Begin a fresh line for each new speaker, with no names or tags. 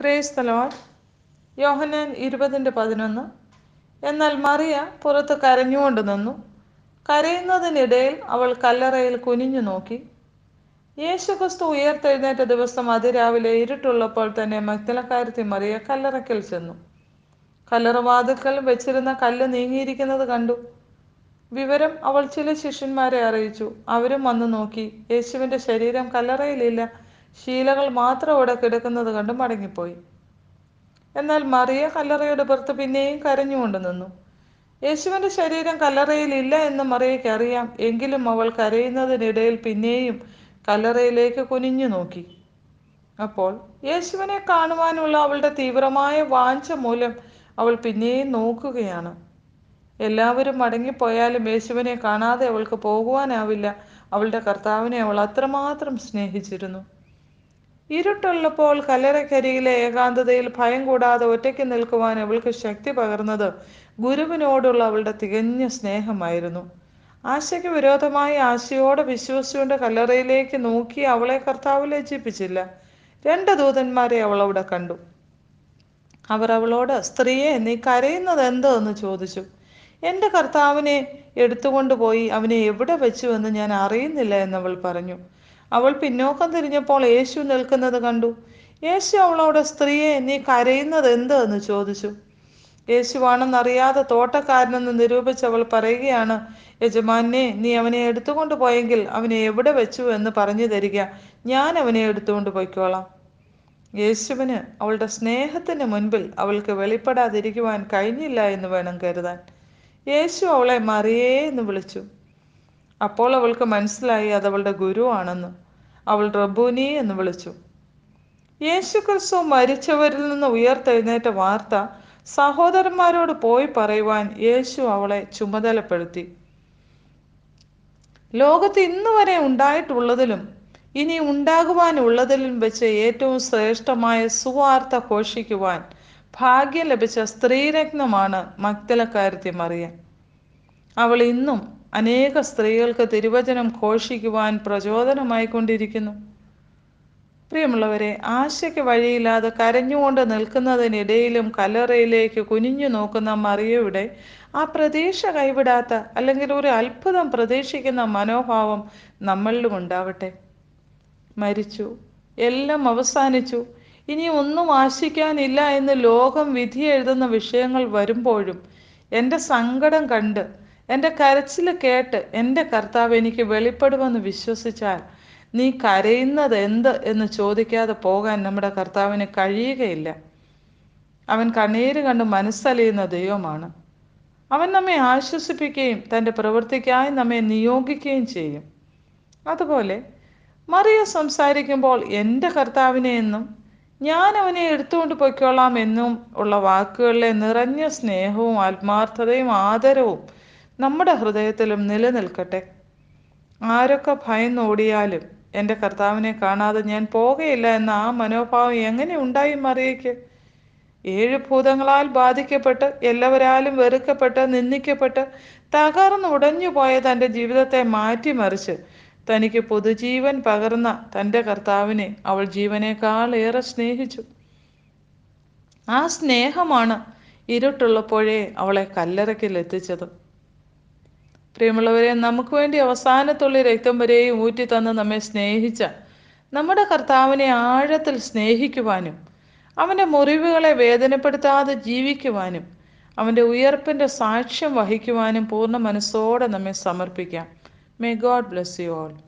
praise the Lord യോഹന്നാൻ ഇരുപതിൻ്റെ പതിനൊന്ന് എന്നാൽ മറിയ പുറത്ത് കരഞ്ഞുകൊണ്ട് നിന്നു കരയുന്നതിനിടയിൽ അവൾ കല്ലറയിൽ കുനിഞ്ഞു നോക്കി യേശുക്രിസ്തു ഉയർത്തെഴുന്നേറ്റ ദിവസം അതിരാവിലെ ഇരുട്ടുള്ളപ്പോൾ തന്നെ മഗ്ദലക്കാരത്തി മറിയ കല്ലറയ്ക്കൽ ചെന്നു കല്ലറവാതുക്കൽ വെച്ചിരുന്ന കല്ല് നീങ്ങിയിരിക്കുന്നത് കണ്ടു വിവരം അവൾ ചില ശിഷ്യന്മാരെ അറിയിച്ചു അവരും വന്നു നോക്കി യേശുവിൻ്റെ ശരീരം കല്ലറയിലില്ല ശീലകൾ മാത്രം അവിടെ കിടക്കുന്നത് കണ്ട് മടങ്ങിപ്പോയി എന്നാൽ മറിയ കല്ലറയുടെ പുറത്ത് പിന്നെയും കരഞ്ഞുകൊണ്ട് നിന്നു യേശുവിൻ്റെ ശരീരം കല്ലറയിലില്ല എന്ന് മറിയയ്ക്ക് അറിയാം എങ്കിലും അവൾ കരയുന്നതിനിടയിൽ പിന്നെയും കല്ലറയിലേക്ക് കുനിഞ്ഞു നോക്കി അപ്പോൾ യേശുവിനെ കാണുവാനുള്ള അവളുടെ തീവ്രമായ വാഞ്ച മൂലം അവൾ പിന്നെയും നോക്കുകയാണ് എല്ലാവരും മടങ്ങിപ്പോയാലും യേശുവിനെ കാണാതെ അവൾക്ക് പോകുവാനാവില്ല അവളുടെ കർത്താവിനെ അവൾ അത്രമാത്രം സ്നേഹിച്ചിരുന്നു ഇരുട്ടുള്ളപ്പോൾ കല്ലറക്കരിയിലെ ഏകാന്തതയിൽ ഭയം കൂടാതെ ഒറ്റയ്ക്ക് നിൽക്കുവാൻ അവൾക്ക് ശക്തി പകർന്നത് ഗുരുവിനോടുള്ള അവളുടെ തികഞ്ഞ സ്നേഹമായിരുന്നു ആശയ്ക്ക് വിരോധമായി ആശയോടെ വിശ്വസിച്ചുകൊണ്ട് കല്ലറയിലേക്ക് നോക്കി അവളെ കർത്താവ് ലജ്ജിപ്പിച്ചില്ല രണ്ട് ദൂതന്മാരെ അവൾ അവിടെ കണ്ടു അവർ അവളോട് സ്ത്രീയെ നീ കരയുന്നത് എന്തോ എന്ന് ചോദിച്ചു എൻ്റെ കർത്താവിനെ എടുത്തുകൊണ്ട് പോയി അവനെ എവിടെ വെച്ചു എന്ന് ഞാൻ അറിയുന്നില്ല എന്നവൾ പറഞ്ഞു അവൾ പിന്നോക്കം തിരിഞ്ഞപ്പോൾ യേശു നിൽക്കുന്നത് കണ്ടു യേശു അവളോട് സ്ത്രീയെ നീ കരയുന്നത് എന്ത് എന്ന് ചോദിച്ചു യേശുവാണെന്നറിയാതെ തോട്ടക്കാരനെന്ന് നിരൂപിച്ച് അവൾ പറയുകയാണ് യജമാനെ നീ അവനെ എടുത്തുകൊണ്ട് പോയെങ്കിൽ അവനെ എവിടെ വെച്ചു എന്ന് പറഞ്ഞു തരിക ഞാൻ അവനെ എടുത്തുകൊണ്ട് പോയിക്കോളാം യേശുവിന് അവളുടെ സ്നേഹത്തിന് മുൻപിൽ അവൾക്ക് വെളിപ്പെടാതിരിക്കുവാൻ കഴിഞ്ഞില്ല എന്ന് വേണം കരുതാൻ യേശു അവളെ മറിയേ എന്ന് വിളിച്ചു അപ്പോൾ അവൾക്ക് മനസ്സിലായി അത് അവളുടെ ഗുരുവാണെന്ന് അവൾ റബൂനി എന്ന് വിളിച്ചു യേശു ക്രിസ്തു മരിച്ചവരിൽ നിന്ന് ഉയർത്തെഴുന്നേറ്റ വാർത്ത സഹോദരന്മാരോട് പോയി പറയുവാൻ യേശു അവളെ ചുമതലപ്പെടുത്തി ലോകത്ത് ഇന്നു വരെ ഉണ്ടായിട്ടുള്ളതിലും ഇനി ഉണ്ടാകുവാനുള്ളതിലും വെച്ച് ഏറ്റവും ശ്രേഷ്ഠമായ സുവാർത്ത ഘോഷിക്കുവാൻ ഭാഗ്യം ലഭിച്ച സ്ത്രീരത്നമാണ് മഗ്ദലക്കാരത്തി മറിയ അവൾ ഇന്നും അനേക സ്ത്രീകൾക്ക് തിരുവചനം ഘോഷിക്കുവാൻ പ്രചോദനമായി കൊണ്ടിരിക്കുന്നു പ്രിയമുള്ളവരെ ആശയ്ക്ക് വഴിയില്ലാതെ കരഞ്ഞുകൊണ്ട് നിൽക്കുന്നതിനിടയിലും കല്ലറയിലേക്ക് കുനിഞ്ഞു നോക്കുന്ന മറിയയുടെ ആ പ്രതീക്ഷ കൈവിടാത്ത അല്ലെങ്കിൽ ഒരു അത്ഭുതം പ്രതീക്ഷിക്കുന്ന മനോഭാവം നമ്മളിലും ഉണ്ടാവട്ടെ മരിച്ചു എല്ലാം അവസാനിച്ചു ഇനി ഒന്നും ആശിക്കാനില്ല എന്ന് ലോകം വിധി എഴുതുന്ന വിഷയങ്ങൾ വരുമ്പോഴും എൻ്റെ സങ്കടം കണ്ട് എൻ്റെ കരച്ചിൽ കേട്ട് എൻ്റെ കർത്താവ് എനിക്ക് വെളിപ്പെടുമെന്ന് വിശ്വസിച്ചാൽ നീ കരയുന്നത് എന്ത് എന്ന് ചോദിക്കാതെ പോകാൻ നമ്മുടെ കർത്താവിന് കഴിയുകയില്ല അവൻ കണ്ണീര് കണ്ട് മനസ്സലിയുന്ന ദൈവമാണ് അവൻ നമ്മെ ആശ്വസിപ്പിക്കുകയും തൻ്റെ പ്രവൃത്തിക്കായി നമ്മെ നിയോഗിക്കുകയും ചെയ്യും അതുപോലെ മറിയ സംസാരിക്കുമ്പോൾ എൻ്റെ കർത്താവിനെ എന്നും ഞാൻ അവനെ എടുത്തുകൊണ്ട് പൊയ്ക്കോളാം എന്നും ഉള്ള വാക്കുകളിലെ നിറഞ്ഞ സ്നേഹവും ആത്മാർത്ഥതയും ആദരവും നമ്മുടെ ഹൃദയത്തിലും നിലനിൽക്കട്ടെ ആരൊക്കെ ഭയന്നോടിയാലും എൻ്റെ കർത്താവിനെ കാണാതെ ഞാൻ പോകയില്ല എന്ന ആ മനോഭാവം എങ്ങനെ ഉണ്ടായി മറിയയ്ക്ക് ഏഴ് ഭൂതങ്ങളാൽ ബാധിക്കപ്പെട്ട് എല്ലാവരാലും വെറുക്കപ്പെട്ട് നിന്ദിക്കപ്പെട്ട് തകർന്ന് ഉടഞ്ഞു പോയ തൻ്റെ ജീവിതത്തെ മാറ്റിമറിച്ച് തനിക്ക് പുതുജീവൻ പകർന്ന തൻ്റെ കർത്താവിനെ അവൾ ജീവനേക്കാൾ ഏറെ സ്നേഹിച്ചു ആ സ്നേഹമാണ് ഇരുട്ടുള്ളപ്പോഴേ അവളെ കല്ലറയ്ക്കിൽ എത്തിച്ചത് പ്രിയമുള്ളവരെ നമുക്ക് വേണ്ടി അവസാനത്തുള്ളി രക്തം വരെയും ഊറ്റി തന്ന് നമ്മെ സ്നേഹിച്ച നമ്മുടെ കർത്താവിനെ ആഴത്തിൽ സ്നേഹിക്കുവാനും അവൻ്റെ മുറിവുകളെ വേദനപ്പെടുത്താതെ ജീവിക്കുവാനും അവൻ്റെ ഉയർപ്പിൻ്റെ സാക്ഷ്യം വഹിക്കുവാനും പൂർണ്ണ മനസ്സോടെ നമ്മെ സമർപ്പിക്കാം may God bless you all